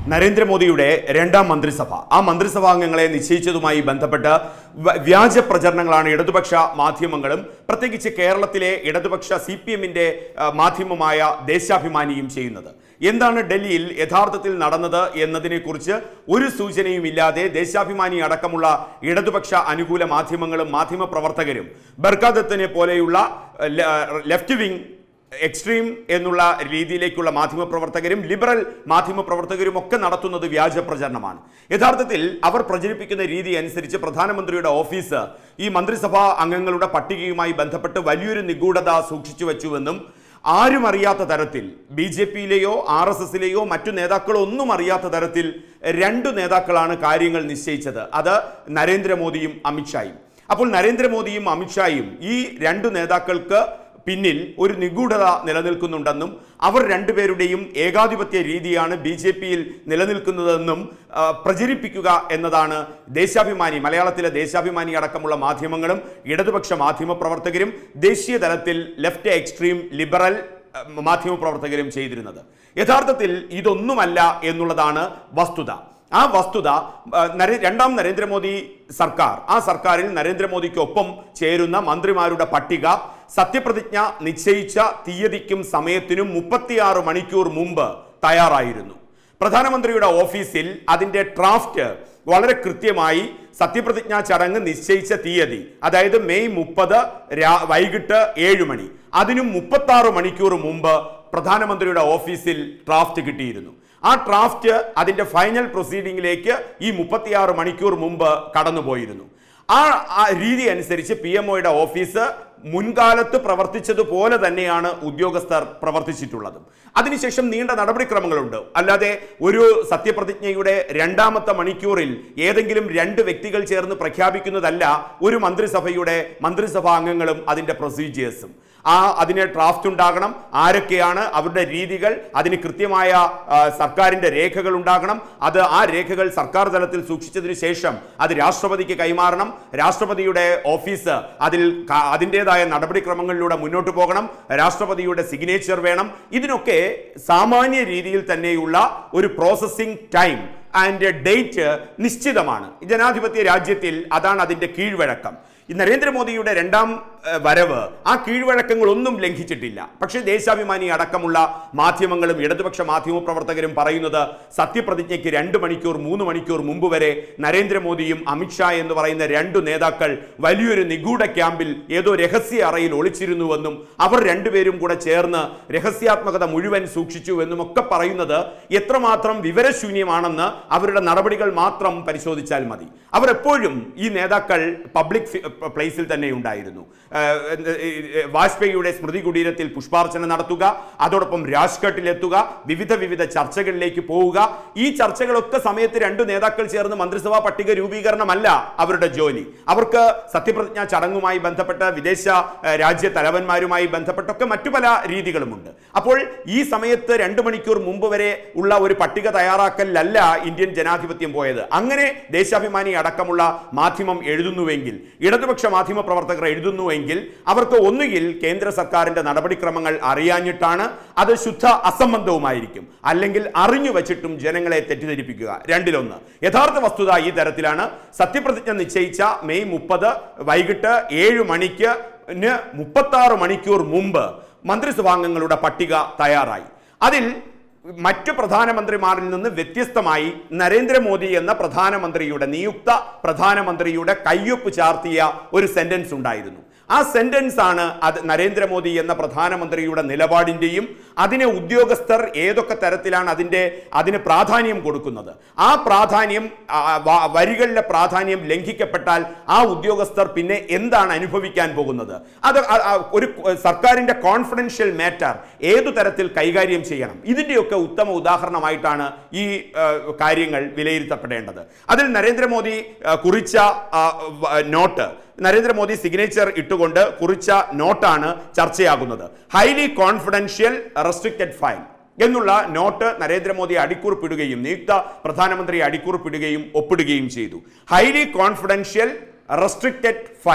നരേന്ദ്രമോദിയുടെ രണ്ടാം മന്ത്രിസഭ ആ മന്ത്രിസഭാംഗങ്ങളെ നിശ്ചയിച്ചതുമായി ബന്ധപ്പെട്ട് വ- വ്യാജ പ്രചരണങ്ങളാണ് ഇടതുപക്ഷ മാധ്യമങ്ങളും പ്രത്യേകിച്ച് കേരളത്തിലെ ഇടതുപക്ഷ സി പി എമ്മിന്റെ മാധ്യമമായ ദേശാഭിമാനിയും ചെയ്യുന്നത് എന്താണ് ഡൽഹിയിൽ യഥാർത്ഥത്തിൽ നടന്നത് എന്നതിനെക്കുറിച്ച് ഒരു സൂചനയും ഇല്ലാതെ ദേശാഭിമാനി അടക്കമുള്ള ഇടതുപക്ഷ അനുകൂല മാധ്യമങ്ങളും മാധ്യമ പ്രവർത്തകരും ബർക്കാദത്തിനെ പോലെയുള്ള ല- ലെഫ്റ്റ് വിങ് എക്സ്ട്രീം എന്നുള്ള രീതിയിലേക്കുള്ള മാധ്യമപ്രവർത്തകരും ലിബറൽ മാധ്യമപ്രവർത്തകരും ഒക്കെ നടത്തുന്നത് വ്യാജ പ്രചരണമാണ് യഥാർത്ഥത്തിൽ അവർ പ്രചരിപ്പിക്കുന്ന രീതി അനുസരിച്ച് പ്രധാനമന്ത്രിയുടെ ഓഫീസ് ഈ മന്ത്രിസഭാ അംഗങ്ങളുടെ പട്ടികയുമായി ബന്ധപ്പെട്ട് വലിയൊരു നിഗൂഢത സൂക്ഷിച്ചു വെച്ചുവെന്നും ആരും അറിയാത്ത തരത്തിൽ ബി ജെ പിയിലെയോ ആർ എസ് എസിലെയോ മറ്റു നേതാക്കളോ ഒന്നും അറിയാത്ത തരത്തിൽ രണ്ടു നേതാക്കളാണ് കാര്യങ്ങൾ നിശ്ചയിച്ചത് അത് നരേന്ദ്രമോദിയും അമിത്ഷായും അപ്പോൾ നരേന്ദ്രമോദിയും അമിത്ഷായും ഈ രണ്ടു നേതാക്കൾക്ക് പിന്നിൽ ഒരു നിഗൂഢത നിലനിൽക്കുന്നുണ്ടെന്നും അവർ രണ്ടുപേരുടെയും ഏകാധിപത്യ രീതിയാണ് ബി ജെ പിയിൽ നിലനിൽക്കുന്നതെന്നും ആ, പ്രചരിപ്പിക്കുക എന്നതാണ് ദേശാഭിമാനി മലയാളത്തിലെ ദേശാഭിമാനി അടക്കമുള്ള മാധ്യമങ്ങളും ഇടതുപക്ഷ മാധ്യമ പ്രവർത്തകരും ദേശീയ തലത്തിൽ ലെഫ്റ്റ് എക്സ്ട്രീം ലിബറൽ ആ, മാധ്യമ പ്രവർത്തകരും ചെയ്തിരുന്നത് യഥാർത്ഥത്തിൽ ഇതൊന്നുമല്ല എന്നുള്ളതാണ് വസ്തുത ആ വസ്തുത ആ, നരേ- രണ്ടാം നരേന്ദ്രമോദി സർക്കാർ ആ സർക്കാരിൽ നരേന്ദ്രമോദിക്കൊപ്പം ചേരുന്ന മന്ത്രിമാരുടെ പട്ടിക സത്യപ്രതിജ്ഞ നിശ്ചയിച്ച തീയതിക്കും സമയത്തിനും മുപ്പത്തിയാറ് മണിക്കൂർ മുമ്പ് തയ്യാറായിരുന്നു പ്രധാനമന്ത്രിയുടെ ഓഫീസിൽ അതിന്റെ ഡ്രാഫ്റ്റ് വളരെ കൃത്യമായി സത്യപ്രതിജ്ഞാ ചടങ്ങ് നിശ്ചയിച്ച തീയതി അതായത് മെയ് മുപ്പത് വൈകിട്ട് ഏഴ് മണി അതിനും മുപ്പത്തി ആറ് മണിക്കൂർ മുമ്പ് പ്രധാനമന്ത്രിയുടെ ഓഫീസിൽ ഡ്രാഫ്റ്റ് കിട്ടിയിരുന്നു ആ ഡ്രാഫ്റ്റ് അതിന്റെ ഫൈനൽ പ്രൊസീഡിംഗിലേക്ക് ഈ മുപ്പത്തിയാറ് മണിക്കൂർ മുമ്പ് കടന്നുപോയിരുന്നു ആ ആ രീതി അനുസരിച്ച് പി എം ഒയുടെ ഓഫീസ് മുൻകാലത്ത് പ്രവർത്തിച്ചതുപോലെ തന്നെയാണ് ഉദ്യോഗസ്ഥർ പ്രവർത്തിച്ചിട്ടുള്ളതും അതിനുശേഷം നീണ്ട നടപടിക്രമങ്ങളുണ്ട് അല്ലാതെ ഒരു സത്യപ്രതിജ്ഞയുടെ രണ്ടാമത്തെ മണിക്കൂറിൽ ഏതെങ്കിലും രണ്ട് വ്യക്തികൾ ചേർന്ന് പ്രഖ്യാപിക്കുന്നതല്ല ഒരു മന്ത്രിസഭയുടെ മന്ത്രിസഭാ അംഗങ്ങളും അതിന്റെ പ്രൊസീജിയേഴ്സും ആ അതിന് ഡ്രാഫ്റ്റ് ഉണ്ടാകണം ആരൊക്കെയാണ് അവരുടെ രീതികൾ അതിന് കൃത്യമായ ആ, സർക്കാരിന്റെ രേഖകൾ ഉണ്ടാകണം അത് ആ രേഖകൾ സർക്കാർ തലത്തിൽ സൂക്ഷിച്ചതിന് ശേഷം അത് രാഷ്ട്രപതിക്ക് കൈമാറണം രാഷ്ട്രപതിയുടെ ഓഫീസ് അതിൽ ക- അതിൻ്റെതായ നടപടിക്രമങ്ങളിലൂടെ മുന്നോട്ട് പോകണം രാഷ്ട്രപതിയുടെ സിഗ്നേച്ചർ വേണം ഇതിനൊക്കെ സാമാന്യ രീതിയിൽ തന്നെയുള്ള ഒരു പ്രോസസ്സിംഗ് ടൈം ആൻഡ് ഡേറ്റ് നിശ്ചിതമാണ് ജനാധിപത്യ രാജ്യത്തിൽ അതാണ് അതിന്റെ കീഴ്വഴക്കം ഈ നരേന്ദ്രമോദിയുടെ രണ്ടാം ഏഹ്, വരവ് ആ കീഴ്വഴക്കങ്ങളൊന്നും ലംഘിച്ചിട്ടില്ല പക്ഷേ ദേശാഭിമാനി അടക്കമുള്ള മാധ്യമങ്ങളും ഇടതുപക്ഷ മാധ്യമ പ്രവർത്തകരും പറയുന്നത് സത്യപ്രതിജ്ഞയ്ക്ക് രണ്ട് മണിക്കൂർ മൂന്ന് മണിക്കൂർ മുമ്പ് വരെ നരേന്ദ്രമോദിയും അമിത്ഷാ എന്ന് പറയുന്ന രണ്ടു നേതാക്കൾ വലിയൊരു നിഗൂഢ ക്യാമ്പിൽ ഏതോ രഹസ്യ അറയിൽ ഒളിച്ചിരുന്നുവെന്നും അവർ രണ്ടുപേരും കൂടെ ചേർന്ന് രഹസ്യാത്മകത മുഴുവൻ സൂക്ഷിച്ചു എന്നും ഒക്കെ പറയുന്നത് എത്രമാത്രം വിവരശൂന്യമാണെന്ന് അവരുടെ നടപടികൾ മാത്രം പരിശോധിച്ചാൽ മതി അവർ എപ്പോഴും ഈ നേതാക്കൾ പബ്ലിക് ഫി- പ്ലേസിൽ തന്നെ ഉണ്ടായിരുന്നു ഏഹ്, ഏഹ്, വാജ്പേയിയുടെ സ്മൃതി കുടീരത്തിൽ പുഷ്പാർച്ചന നടത്തുക അതോടൊപ്പം രാജ്ഘട്ടിലെത്തുക വിവിധ വിവിധ ചർച്ചകളിലേക്ക് പോവുക ഈ ചർച്ചകളൊക്കെ സമയത്ത് രണ്ടു നേതാക്കൾ ചേർന്ന് മന്ത്രിസഭാ പട്ടിക രൂപീകരണമല്ല അവരുടെ ജോലി അവർക്ക് സത്യപ്രതിജ്ഞാ ചടങ്ങുമായി ബന്ധപ്പെട്ട വിദേശ ഏഹ്, രാജ്യ തലവന്മാരുമായി ബന്ധപ്പെട്ടൊക്കെ മറ്റു പല രീതികളുമുണ്ട് അപ്പോൾ ഈ സമയത്ത് രണ്ട് മണിക്കൂർ മുമ്പ് വരെ ഉള്ള ഒരു പട്ടിക തയ്യാറാക്കലിലല്ല ഇന്ത്യൻ ജനാധിപത്യം പോയത് അങ്ങനെ ദേശാഭിമാനി അടക്കമുള്ള മാധ്യമം എഴുതുന്നുവെങ്കിൽ ഇടതുപക്ഷ മാധ്യമ പ്രവർത്തകർ എഴുതുന്നുവെങ്കിൽ അവർക്ക് ഒന്നുകിൽ കേന്ദ്ര സർക്കാരിന്റെ നടപടിക്രമങ്ങൾ അറിയാഞ്ഞിട്ടാണ് അത് ശുദ്ധ അസംബന്ധവുമായിരിക്കും അല്ലെങ്കിൽ അറിഞ്ഞു വച്ചിട്ടും ജനങ്ങളെ തെറ്റിദ്ധരിപ്പിക്കുക രണ്ടിലൊന്ന് യഥാർത്ഥ വസ്തുത ഈ തരത്തിലാണ് സത്യപ്രതിജ്ഞ നിശ്ചയിച്ച മെയ് മുപ്പത് വൈകിട്ട് ഏഴ് മണിക്ക് മുപ്പത്തി ആറ് മണിക്കൂർ മുമ്പ് മന്ത്രിസഭാംഗങ്ങളുടെ പട്ടിക തയ്യാറായി അതിൽ മറ്റു പ്രധാനമന്ത്രിമാരിൽ നിന്ന് വ്യത്യസ്തമായി നരേന്ദ്രമോദി എന്ന പ്രധാനമന്ത്രിയുടെ നിയുക്ത പ്രധാനമന്ത്രിയുടെ കയ്യൊപ്പ് ചാർത്തിയ ഒരു സെന്റൻസ് ഉണ്ടായിരുന്നു ആ സെന്റൻസ് ആണ് അത് നരേന്ദ്രമോദി എന്ന പ്രധാനമന്ത്രിയുടെ നിലപാടിന്റെയും അതിനെ ഉദ്യോഗസ്ഥർ ഏതൊക്കെ തരത്തിലാണ് അതിന്റെ അതിന് പ്രാധാന്യം കൊടുക്കുന്നത് ആ പ്രാധാന്യം ആ, വ- വരികളിലെ പ്രാധാന്യം ലംഘിക്കപ്പെട്ടാൽ ആ ഉദ്യോഗസ്ഥർ പിന്നെ എന്താണ് അനുഭവിക്കാൻ പോകുന്നത് അത് ആ- ആ ഒരു സർക്കാരിന്റെ കോൺഫിഡൻഷ്യൽ മാറ്റർ ഏതു തരത്തിൽ കൈകാര്യം ചെയ്യണം ഇതിന്റെയൊക്കെ ഉത്തമ ഉദാഹരണമായിട്ടാണ് ഈ ആ, കാര്യങ്ങൾ വിലയിരുത്തപ്പെടേണ്ടത് അതിൽ നരേന്ദ്രമോദി ആ, കുറിച്ച ആ, വ- നോട്ട് നരേന്ദ്രമോദി സിഗ്നേച്ചർ ഇട്ടുകൊണ്ട് കുറിച്ച നോട്ടാണ് ചർച്ചയാകുന്നത് ഹൈലി കോൺഫിഡൻഷ്യൽ റെസ്ട്രിക്റ്റഡ് ഫയൽ എന്നുള്ള നോട്ട് നരേന്ദ്രമോദി അടിക്കുറിപ്പിടുകയും നിയുക്ത പ്രധാനമന്ത്രി അടിക്കുറിപ്പിടുകയും ഒപ്പിടുകയും ചെയ്തു ഹൈലി കോൺഫിഡൻഷ്യൽ റെസ്ട്രിക്റ്റഡ് ഫയൽ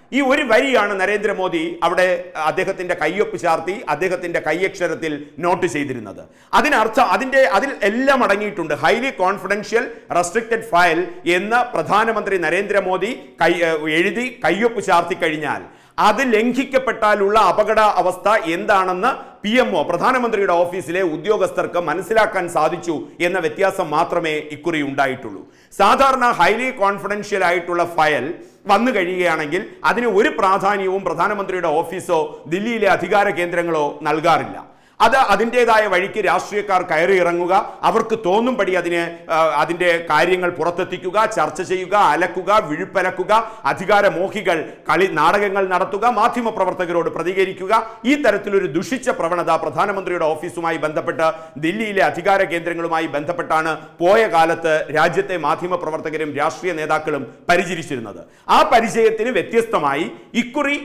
ഈ ഒരു വരിയാണ് നരേന്ദ്രമോദി അവിടെ അദ്ദേഹത്തിന്റെ കയ്യൊപ്പ് ചാർത്തി അദ്ദേഹത്തിന്റെ കൈയക്ഷരത്തിൽ നോട്ട് ചെയ്തിരുന്നത് അതിനർത്ഥം അതിന്റെ അതിൽ എല്ലാം അടങ്ങിയിട്ടുണ്ട് ഹൈലി കോൺഫിഡൻഷ്യൽ റെസ്ട്രിക്റ്റഡ് ഫയൽ എന്ന് പ്രധാനമന്ത്രി നരേന്ദ്രമോദി കൈ ഏഹ് എഴുതി കയ്യൊപ്പ് ചാർത്തി കഴിഞ്ഞാൽ അത് ലംഘിക്കപ്പെട്ടാലുള്ള അപകട അവസ്ഥ എന്താണെന്ന് പി എം ഒ പ്രധാനമന്ത്രിയുടെ ഓഫീസിലെ ഉദ്യോഗസ്ഥർക്ക് മനസ്സിലാക്കാൻ സാധിച്ചു എന്ന വ്യത്യാസം മാത്രമേ ഇക്കുറി ഉണ്ടായിട്ടുള്ളൂ സാധാരണ ഹൈലി കോൺഫിഡൻഷ്യൽ ആയിട്ടുള്ള ഫയൽ വന്നു കഴിയുകയാണെങ്കിൽ അതിന് ഒരു പ്രാധാന്യവും പ്രധാനമന്ത്രിയുടെ ഓഫീസോ ദില്ലിയിലെ അധികാര കേന്ദ്രങ്ങളോ നൽകാറില്ല അത് അതിൻ്റെതായ വഴിക്ക് രാഷ്ട്രീയക്കാർ കയറി ഇറങ്ങുക അവർക്ക് തോന്നുംപടി അതിന് ആ, അതിൻ്റെ കാര്യങ്ങൾ പുറത്തെത്തിക്കുക ചർച്ച ചെയ്യുക അലക്കുക വിഴുപ്പലക്കുക അധികാരമോഹികൾ കളി നാടകങ്ങൾ നടത്തുക മാധ്യമപ്രവർത്തകരോട് പ്രതികരിക്കുക ഈ തരത്തിലൊരു ദുഷിച്ച പ്രവണത പ്രധാനമന്ത്രിയുടെ ഓഫീസുമായി ബന്ധപ്പെട്ട് ദില്ലിയിലെ അധികാര കേന്ദ്രങ്ങളുമായി ബന്ധപ്പെട്ടാണ് പോയ കാലത്ത് രാജ്യത്തെ മാധ്യമപ്രവർത്തകരും രാഷ്ട്രീയ നേതാക്കളും പരിചരിച്ചിരുന്നത് ആ പരിചയത്തിന് വ്യത്യസ്തമായി ഇക്കുറി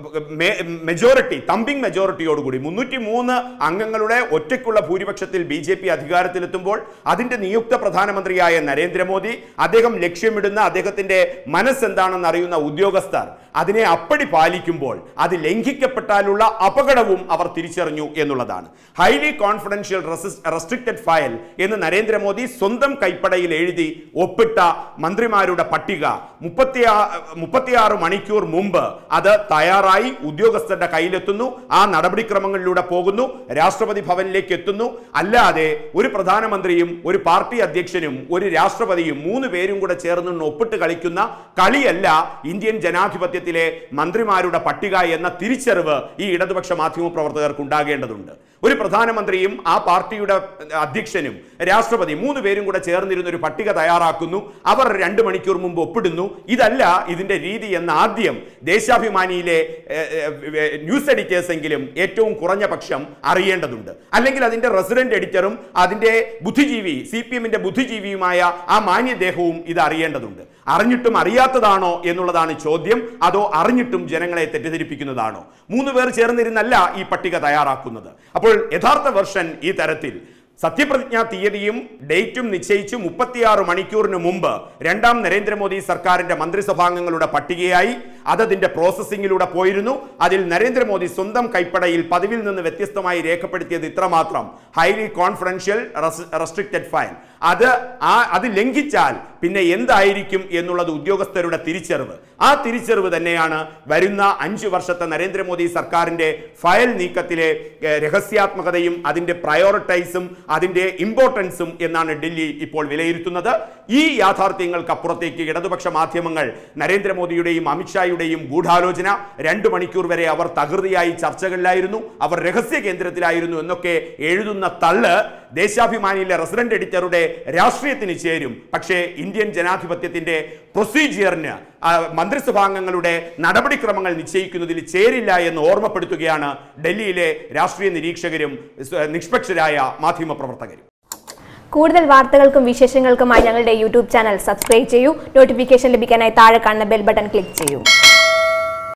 മെജോറിറ്റി തമ്പിങ് മെജോറിറ്റിയോടുകൂടി മുന്നൂറ്റി മൂന്ന് അംഗങ്ങളുടെ ഒറ്റയ്ക്കുള്ള ഭൂരിപക്ഷത്തിൽ ബി ജെ പി അധികാരത്തിലെത്തുമ്പോൾ അതിന്റെ നിയുക്ത പ്രധാനമന്ത്രിയായ നരേന്ദ്രമോദി അദ്ദേഹം ലക്ഷ്യമിടുന്ന അദ്ദേഹത്തിന്റെ മനസ്സെന്താണെന്ന് അറിയുന്ന ഉദ്യോഗസ്ഥർ അതിനെ അപ്പടി പാലിക്കുമ്പോൾ അത് ലംഘിക്കപ്പെട്ടാലുള്ള അപകടവും അവർ തിരിച്ചറിഞ്ഞു എന്നുള്ളതാണ് ഹൈലി കോൺഫിഡൻഷ്യൽ റെസ്ട്രിക്റ്റഡ് ഫയൽ എന്ന് നരേന്ദ്രമോദി സ്വന്തം കൈപ്പടയിൽ എഴുതി ഒപ്പിട്ട മന്ത്രിമാരുടെ പട്ടിക മുപ്പത്തിയാ മുപ്പത്തിയാറ് മണിക്കൂർ മുമ്പ് അത് തയ്യാറായി ഉദ്യോഗസ്ഥരുടെ കയ്യിലെത്തുന്നു ആ നടപടിക്രമങ്ങളിലൂടെ പോകുന്നു രാഷ്ട്രപതി ഭവനിലേക്ക് എത്തുന്നു അല്ലാതെ ഒരു പ്രധാനമന്ത്രിയും ഒരു പാർട്ടി അധ്യക്ഷനും ഒരു രാഷ്ട്രപതിയും മൂന്ന് പേരും കൂടെ ചേർന്ന് ഒപ്പിട്ട് കളിക്കുന്ന കളിയല്ല ഇന്ത്യൻ ജനാധിപത്യത്തിലെ മന്ത്രിമാരുടെ പട്ടിക എന്ന തിരിച്ചറിവ് ഈ ഇടതുപക്ഷ മാധ്യമ പ്രവർത്തകർക്ക് ഉണ്ടാകേണ്ടതുണ്ട് ഒരു പ്രധാനമന്ത്രിയും ആ പാർട്ടിയുടെ അധ്യക്ഷനും രാഷ്ട്രപതി മൂന്ന് പേരും കൂടെ ചേർന്നിരുന്ന ഒരു പട്ടിക തയ്യാറാക്കുന്നു അവർ രണ്ട് മണിക്കൂർ മുമ്പ് ഒപ്പിടുന്നു ഇതല്ല ഇതിന്റെ രീതി എന്ന് ആദ്യം ദേശാഭിമാനിയിലെ ഏഹ്, ഏഹ്, ന്യൂസ് എഡിറ്റേഴ്സ് എങ്കിലും ഏറ്റവും കുറഞ്ഞ പക്ഷം അറിയേണ്ടതുണ്ട് അല്ലെങ്കിൽ അതിന്റെ റെസിഡന്റ് എഡിറ്ററും അതിന്റെ ബുദ്ധിജീവി സി പി എമ്മിന്റെ ബുദ്ധിജീവിയുമായ ആ മാന്യദേഹവും ഇത് അറിയേണ്ടതുണ്ട് അറിഞ്ഞിട്ടും അറിയാത്തതാണോ എന്നുള്ളതാണ് ചോദ്യം അതോ അറിഞ്ഞിട്ടും ജനങ്ങളെ തെറ്റിദ്ധരിപ്പിക്കുന്നതാണോ മൂന്ന് പേർ ചേർന്നിരുന്നല്ല ഈ പട്ടിക തയ്യാറാക്കുന്നത് അപ്പോൾ യഥാർത്ഥ വെർഷൻ ഈ തരത്തിൽ സത്യപ്രതിജ്ഞാ തീയതിയും ഡേറ്റും നിശ്ചയിച്ച് മുപ്പത്തിയാറ് മണിക്കൂറിന് മുമ്പ് രണ്ടാം നരേന്ദ്രമോദി സർക്കാരിന്റെ മന്ത്രിസഭാംഗങ്ങളുടെ പട്ടികയായി അതതിന്റെ പ്രോസസ്സിംഗിലൂടെ പോയിരുന്നു അതിൽ നരേന്ദ്രമോദി സ്വന്തം കൈപ്പടയിൽ പതിവിൽ നിന്ന് വ്യത്യസ്തമായി രേഖപ്പെടുത്തിയത് ഇത്രമാത്രം ഹൈലി കോൺഫിഡൻഷ്യൽ റെസ്ട്രിക്റ്റഡ് ഫയൽ അത് ആ അത് ലംഘിച്ചാൽ പിന്നെ എന്തായിരിക്കും എന്നുള്ളത് ഉദ്യോഗസ്ഥരുടെ തിരിച്ചറിവ് ആ തിരിച്ചറിവ് തന്നെയാണ് വരുന്ന അഞ്ചു വർഷത്തെ നരേന്ദ്രമോദി സർക്കാരിന്റെ ഫയൽ നീക്കത്തിലെ ഏഹ്, രഹസ്യാത്മകതയും അതിന്റെ പ്രയോറിറ്റൈസും അതിന്റെ ഇമ്പോർട്ടൻസും എന്നാണ് ഡൽഹി ഇപ്പോൾ വിലയിരുത്തുന്നത് ഈ യാഥാർത്ഥ്യങ്ങൾക്ക് അപ്പുറത്തേക്ക് ഇടതുപക്ഷ മാധ്യമങ്ങൾ നരേന്ദ്രമോദിയുടെയും അമിത്ഷായുടെയും ഗൂഢാലോചന രണ്ടു മണിക്കൂർ വരെ അവർ തകൃതിയായി ചർച്ചകളിലായിരുന്നു അവർ രഹസ്യ കേന്ദ്രത്തിലായിരുന്നു എന്നൊക്കെ എഴുതുന്ന തള്ള് ദേശാഭിമാനിയിലെ റെസിഡന്റ് എഡിറ്ററുടെ രാഷ്ട്രീയത്തിന് ചേരും പക്ഷേ ഇന്ത്യൻ ജനാധിപത്യത്തിന്റെ പ്രൊസീജിയറിന് ആ, മന്ത്രിസഭാംഗങ്ങളുടെ നടപടിക്രമങ്ങൾ നിശ്ചയിക്കുന്നതിൽ ചേരില്ല എന്ന് ഓർമ്മപ്പെടുത്തുകയാണ് ഡൽഹിയിലെ രാഷ്ട്രീയ നിരീക്ഷകരും സ്- നിഷ്പക്ഷരായ മാധ്യമപ്രവർത്തകരും കൂടുതൽ വാർത്തകൾക്കും വിശേഷങ്ങൾക്കുമായി ഞങ്ങളുടെ യൂട്യൂബ് ചാനൽ സബ്സ്ക്രൈബ് ചെയ്യൂ നോട്ടിഫിക്കേഷൻ ലഭിക്കാനായി താഴെ കാണുന്ന ബെൽ ബട്ടൺ ക്ലിക്ക് ചെയ്യൂ